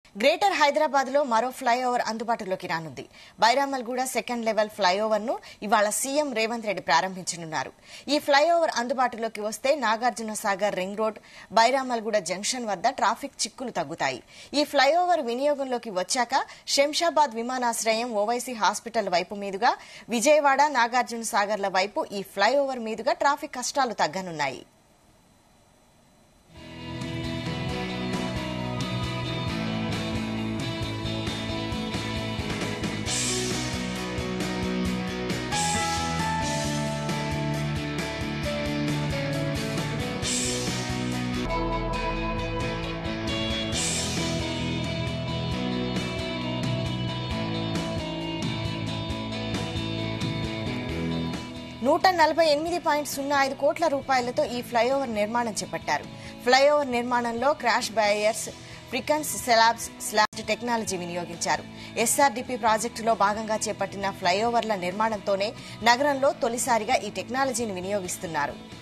greater Hyderabad లో మరో flyover అందుబాటులోకి రానుంది బైరామల్గూడ సెకండ్ లెవెల్ ఫ్లైఓవర్ ను ఇవాళ సీఎం రేవంత్ రెడ్డి ప్రారంభించనున్నారు ఈ ఫ్లైఓవర్ అందుబాటులోకి వస్తే Nagarjuna Sagar ring road Bairamalguda junction వద్ద ట్రాఫిక్ చిక్కులు తగ్గుతాయి ఈ ఫ్లైఓవర్ వినియోగంలోకి వచ్చాక శంషాబాద్ విమానాశ్రయం ఓవైసీ హాస్పిటల్ వైపు మీదుగా విజయవాడ నాగార్జున సాగర్ల వైపు ఈ ఫ్లైఓవర్ మీదుగా ట్రాఫిక్ కష్టాలు తగ్గనున్నాయి నూట నలభై ఎనిమిది పాయింట్ సున్నా ఐదు కోట్ల రూపాయలతో ఈ ఫ్లైఓవర్ నిర్మాణం చేపట్టారు ఫ్లైఓవర్ నిర్మాణంలో క్రాష్ బ్యారియర్స్ ఫ్రికన్స్ సెలాబ్స్ స్లాబ్ టెక్నాలజీ వినియోగించారు ఎస్ఆర్డీపీ ప్రాజెక్టులో భాగంగా చేపట్టిన ఫ్లైఓవర్ల నిర్మాణంతోనే నగరంలో తొలిసారిగా ఈ టెక్నాలజీని వినియోగిస్తున్నారు